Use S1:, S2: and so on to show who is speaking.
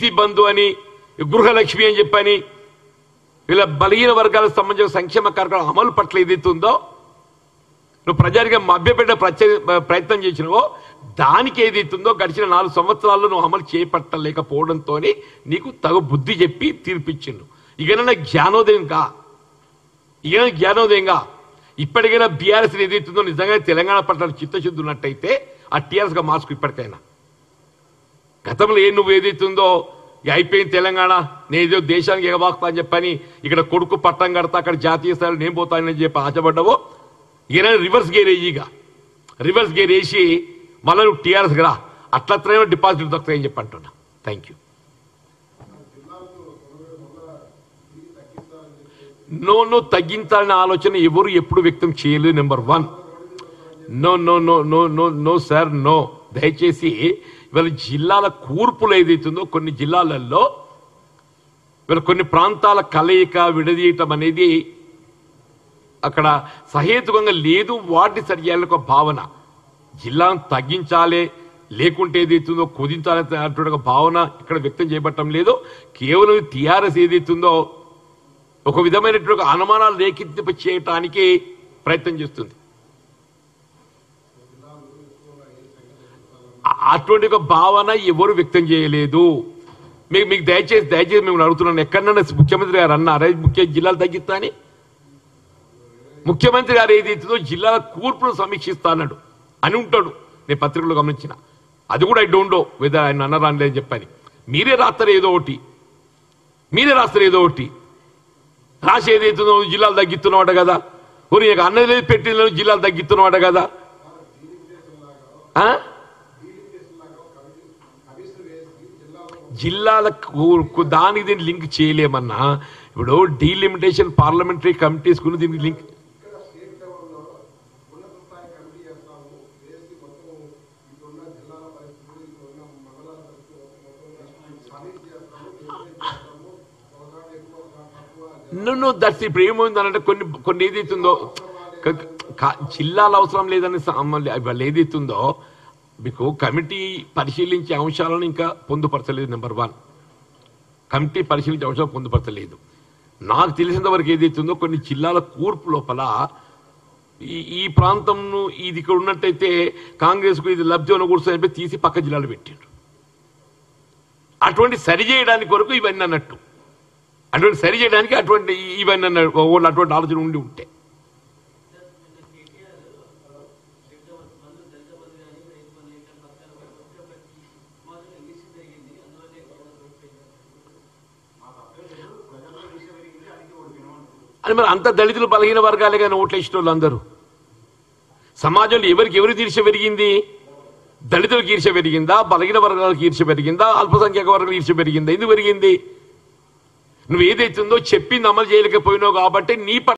S1: BC బంధు అని గృహలక్ష్మి అని చెప్పని ఇలా బలహీన వర్గాలకు సంబంధించిన సంక్షేమ కార్యక్రమం అమలు పట్ల ఏదైతే ఉందో నువ్వు ప్రజానికి మభ్యపెట్టే ప్రత్య- ప్రయత్నం చేసినవో దానికి ఏదైతే ఉందో గడిచిన నాలుగు సంవత్సరాల్లో నువ్వు అమలు చేపట్టలేకపోవడంతో నీకు తగు బుద్ధి చెప్పి తీర్పిచ్చిండు ఇకనైనా జ్ఞానోదయం కా ఇక జ్ఞానోదయంగా ఇప్పటికైనా బీఆర్ఎస్ ఏదైతుందో నిజంగా తెలంగాణ పట్ల చిత్తశుద్ధి ఉన్నట్టయితే ఆ టీఆర్ఎస్ గా మార్చుకు ఇప్పటికైనా గతంలో ఏ నువ్వు ఏదైతుందో ఇక అయిపోయింది తెలంగాణ నేనేదో దేశానికి ఎగబాకుతా అని చెప్పని ఇక్కడ కొడుకు పట్టం కడతా అక్కడ జాతీయ స్థాయిలో నేను పోతానని చెప్పి ఆశపడ్డావో ఈయన రివర్స్ గేర్ వేయిక రివర్స్ గేర్ వేసి మళ్ళీ నువ్వు టీఆర్ఎస్ రా అట్లత్రైనా డిపాజిట్ దొరుకుతాయని చెప్పి అంటున్నా థ్యాంక్ యూ నో నో తగ్గించాలనే ఆలోచన ఎవరు ఎప్పుడు వ్యక్తం చేయలేదు number one no no no no no no sir no దయచేసి ఇవాళ జిల్లాల కూర్పులు ఏదైతుందో కొన్ని జిల్లాలలో ఇవాళ కొన్ని ప్రాంతాల కలయిక విడదీయటం అనేది అక్కడ సహేతుకంగా లేదు వాటిని సరి చేయాలని ఒక భావన జిల్లాను తగ్గించాలి లేకుంటే ఏదైతుందో కుదించాలి అటువంటి ఒక భావన ఇక్కడ వ్యక్తం చేయబట్టం లేదు కేవలం టీఆర్ఎస్ ఏదైతుందో ఒక విధమైనటువంటి ఒక అనుమానాలు రేకెత్తింప చేయటానికి ప్రయత్నం చేస్తుంది ఆ- అటువంటి ఒక భావన ఎవరు వ్యక్తం చేయలేదు మీకు మీకు దయచేసి దయచేసి మేము అడుగుతున్నాను ఎక్కడన్నా ముఖ్యమంత్రి గారు అన్నారా ముఖ్య జిల్లాలు తగ్గిస్తా అని ముఖ్యమంత్రి గారు ఏదైతుందో జిల్లాల కూర్పును సమీక్షిస్తా అన్నాడు అని ఉంటాడు నేను పత్రికలో గమనించిన అది కూడా ఐ డోంట్ నో వెదర్ ఆయన అన్నారా అని లేదని చెప్పని మీరే రాస్తారు ఏదో ఒకటి మీరే రాస్తారు ఏదో ఒకటి రాసి ఏదైతుందో జిల్లాలు తగ్గిస్తున్నావాట కదా కొన్ని అన్నది లేదు పెట్టిన జిల్లాలు తగ్గిస్తున్నావాట కదా ఆ? జిల్లాల కు- కు- దానికి దీన్ని లింక్ చేయలేమన్నా ఇప్పుడు డీలిమిటేషన్ పార్లమెంటరీ కమిటీస్ కు దీనికి లింక్ నన్ను దట్స్ ఇప్పుడు ఏమైంది అంటే కొన్ని కొన్ని ఏదైతుందో క- క- జిల్లాల అవసరం లేదని స- అమ్మ- వాళ్ళు ఏదైతుందో మీకు కమిటీ పరిశీలించే అంశాలను ఇంకా పొందుపరచలేదు నెంబర్ వన్ కమిటీ పరిశీలించే అంశాలు పొందుపరచలేదు నాకు తెలిసినంత వరకు ఏదైతుందో కొన్ని జిల్లాల కూర్పు లోపల ఈ ఈ ప్రాంతం ఇది ఇక్కడ ఉన్నట్టయితే కాంగ్రెస్ కు ఇది లబ్ధి ఉన్న కూర్చొని చెప్పి తీసి పక్క జిల్లాలో పెట్టిండ్రు అటువంటి సరి చేయడానికి వరకు ఇవన్నీ అన్నట్టు అటువంటి సరి చేయడానికి అటువంటి ఇవన్నీ అన్న వాళ్ళు అటువంటి ఆలోచన ఉండి ఉంటే అని మరి అంత దళితులు బలహీన వర్గాలే కానీ ఓట్లు వేసిన వాళ్ళు అందరూ సమాజంలో ఎవరికి ఎవరికి ఈర్ష పెరిగింది దళితులకు ఈర్ష పెరిగిందా బలహీన వర్గాలకు ఈర్ష పెరిగిందా అల్పసంఖ్యాక వర్గాలకు ఈర్ష పెరిగిందా ఎందుకు పెరిగింది నువ్వు ఏదైతుందో చెప్పింది అమలు చేయలేకపోయినావు కాబట్టి నీ పట్ల